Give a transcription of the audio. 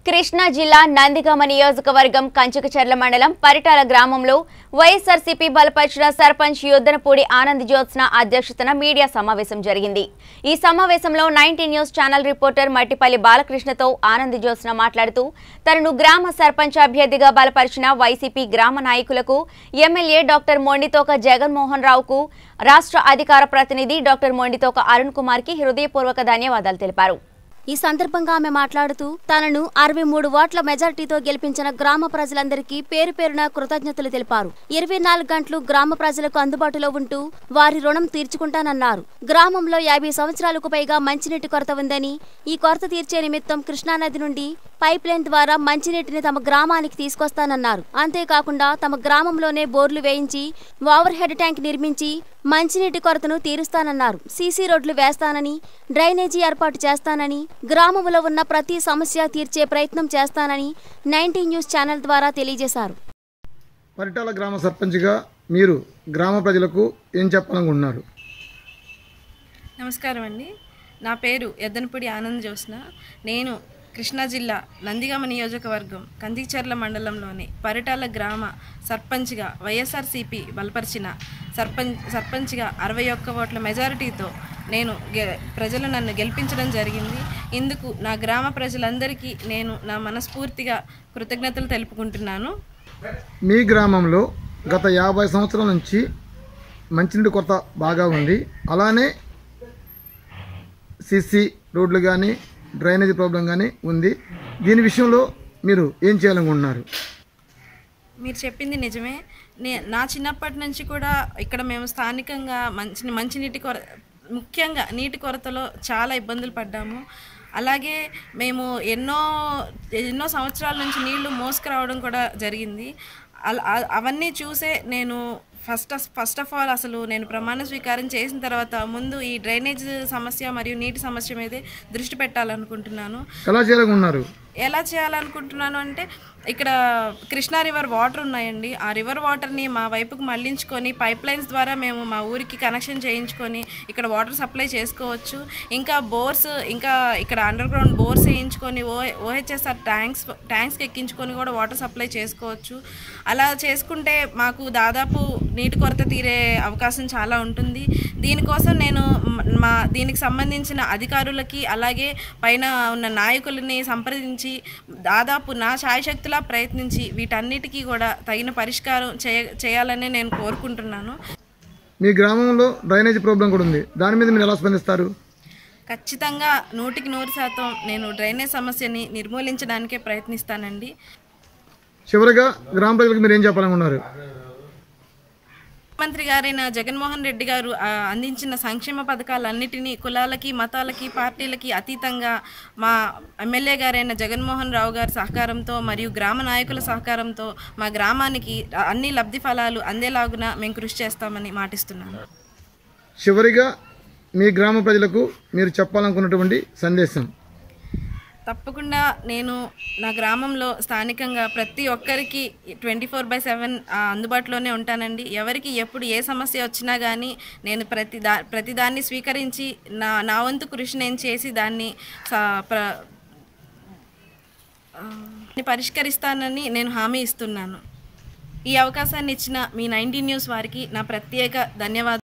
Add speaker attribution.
Speaker 1: కృష్ణా జిల్లా నందిగామ నియోజకవర్గం కంచుకచర్ల మండలం పరిటాల గ్రామంలో వైఎస్ఆర్సీపీ బలపరిచిన సర్పంచ్ యుద్దనపూడి ఆనంద్ జ్యోత్స్న అధ్యక్షతన మీడియా సమావేశం జరిగింది ఈ సమావేశంలో ninety news channel reporter Mattipalli బాలకృష్ణతో ఆనంద్ జ్యోత్స్న మాట్లాడుతూ తనను గ్రామ సర్పంచ్ అభ్యర్థిగా బలపరిచిన వైసీపీ గ్రామ నాయకులకు ఎమ్మెల్యే డాక్టర్ మొండితోక జగన్మోహన్ రావుకు రాష్ట్ర అధికార ప్రతినిధి డాక్టర్ మొండితోక అరుణ్ కుమార్ కి హృదయపూర్వక ధన్యవాదాలు తెలిపారు
Speaker 2: ఈ సందర్భంగా ఆమె మాట్లాడుతూ తనను అరవై మూడు ఓట్ల మెజార్టీతో గెలిపించిన గ్రామ ప్రజలందరికీ పేరు పేరున కృతజ్ఞతలు తెలిపారు ఇరవై నాలుగు గంటలు గ్రామ ప్రజలకు అందుబాటులో ఉంటూ వారి రుణం తీర్చుకుంటానన్నారు గ్రామంలో యాభై సంవత్సరాలకు పైగా మంచినీటి కొరత ఉందని ఈ కొరత తీర్చే నిమిత్తం కృష్ణానది నుండి పైప్ లైన్ ద్వారా మంచినీటిని తమ గ్రామానికి తీసుకొస్తానన్నారు అంతేకాకుండా తమ గ్రామంలోనే బోర్లు వేయించి ఓవర్ హెడ్ ట్యాంక్ నిర్మించి మంచినీటి కొరతను తీరుస్తానన్నారు సీసీ రోడ్లు వేస్తానని డ్రైనేజీ ఏర్పాటు చేస్తానని గ్రామంలో ఉన్న ప్రతి సమస్య తీర్చే ప్రయత్నం చేస్తానని నైన్టీ న్యూస్ ఛానల్ ద్వారా తెలియజేశారు
Speaker 3: పరిటాల గ్రామ సర్పంచ్గా మీరు గ్రామ ప్రజలకు ఏం చెప్పాలనుకుంటున్నారు
Speaker 4: నమస్కారం అండి నా పేరు ఎద్దనపూడి ఆనంద్ జ్యోత్స్న నేను కృష్ణా జిల్లా నందిగామ నియోజకవర్గం కందిచర్ల మండలంలోని పరిటాల గ్రామ సర్పంచ్గా వైఎస్ఆర్సీపీ బలపరిచిన సర్పంచ్ సర్పంచ్గా అరవై ఒక్క ఓట్ల మెజారిటీతో నేను గె ప్రజలు నన్ను గెలిపించడం జరిగింది ఇందుకు నా గ్రామ ప్రజలందరికీ నేను నా మనస్ఫూర్తిగా కృతజ్ఞతలు తెలుపుకుంటున్నాను
Speaker 3: మీ గ్రామంలో గత యాభై సంవత్సరాల నుంచి మంచినీటి కొరత బాగా ఉంది అలానే సిసి రోడ్లు కానీ డ్రైనేజీ ప్రాబ్లం కానీ ఉంది దీని విషయంలో మీరు ఏం చేయాలనుకుంటున్నారు
Speaker 4: మీరు చెప్పింది నిజమే నే నా చిన్నప్పటి నుంచి కూడా ఇక్కడ మేము స్థానికంగా మంచి మంచినీటి కొర ముఖ్యంగా నీటి కొరతలో చాలా ఇబ్బందులు పడ్డాము అలాగే మేము ఎన్నో ఎన్నో సంవత్సరాల నుంచి నీళ్లు మోసుకురావడం కూడా జరిగింది అల- అ- అవన్నీ చూసే నేను ఫస్ట్ ఫస్ట్ ఆఫ్ ఆల్ అసలు నేను ప్రమాణ స్వీకారం చేసిన తర్వాత ముందు ఈ డ్రైనేజ్ సమస్య మరియు నీటి సమస్య మీదే దృష్టి పెట్టాలనుకుంటున్నాను
Speaker 3: ఎలా చేయాలనుకుంటున్నారు
Speaker 4: ఎలా చేయాలనుకుంటున్నాను అంటే ఇక్కడ కృష్ణా రివర్ వాటర్ ఉన్నాయండి ఆ రివర్ వాటర్ని మా వైపుకు మళ్లించుకొని పైప్ లైన్స్ ద్వారా మేము మా ఊరికి కనెక్షన్ చేయించుకొని ఇక్కడ వాటర్ సప్లై చేసుకోవచ్చు ఇంకా బోర్స్ ఇంకా ఇక్కడ అండర్ గ్రౌండ్ బోర్స్ వేయించుకొని ఓ ఓహెచ్ఎస్ఆర్ ట్యాంక్స్ ట్యాంక్స్కి ఎక్కించుకొని కూడా వాటర్ సప్లై చేసుకోవచ్చు అలా చేసుకుంటే మాకు దాదాపు నీటి కొరత తీరే అవకాశం చాలా ఉంటుంది దీనికోసం నేను మ- మా దీనికి సంబంధించిన అధికారులకి అలాగే పైన ఉన్న నాయకులని సంప్రదించి దాదాపు నా శాయశక్తులా ప్రయత్నించి వీటన్నిటికీ కూడా తగిన పరిష్కారం చేయ చేయాలని నేను కోరుకుంటున్నాను
Speaker 3: మీ గ్రామంలో డ్రైనేజీ ప్రాబ్లం కూడా ఉంది దాని మీద మీరు ఎలా స్పందిస్తారు
Speaker 4: ఖచ్చితంగా నూటికి నూరు శాతం నేను డ్రైనేజ్ సమస్యని నిర్మూలించడానికే ప్రయత్నిస్తానండి
Speaker 3: చివరిగా గ్రామ ప్రజలకు మీరు ఏం చెప్పాలనుకుంటున్నారు
Speaker 4: ముఖ్యమంత్రి గారైన జగన్మోహన్ రెడ్డి గారు ఆ, అందించిన సంక్షేమ పథకాలన్నిటినీ కులాలకి మతాలకి పార్టీలకి అతీతంగా మా ఎమ్మెల్యే గారైన జగన్మోహన్ రావు గారి సహకారంతో మరియు గ్రామ నాయకుల సహకారంతో మా గ్రామానికి అన్ని లబ్ధి ఫలాలు అందేలాగున మేము కృషి చేస్తామని మాటిస్తున్నాను
Speaker 3: చివరిగా మీ గ్రామ ప్రజలకు మీరు చెప్పాలనుకున్నటువంటి సందేశం
Speaker 4: తప్పకుండా నేను నా గ్రామంలో స్థానికంగా ప్రతి ఒక్కరికి ట్వంటీ ఫోర్ బై సెవెన్ అందుబాటులోనే ఉంటానండి ఎవరికి ఎప్పుడు ఏ సమస్య వచ్చినా కానీ నేను ప్రతి దా ప్రతిదాన్ని స్వీకరించి నా నా వంతు కృషి నేను చేసి దాన్ని సా- ప్ర ఆ, పరిష్కరిస్తానని నేను హామీ ఇస్తున్నాను ఈ అవకాశాన్ని ఇచ్చిన మీ నైన్టీ న్యూస్ వారికి నా ప్రత్యేక ధన్యవాదాలు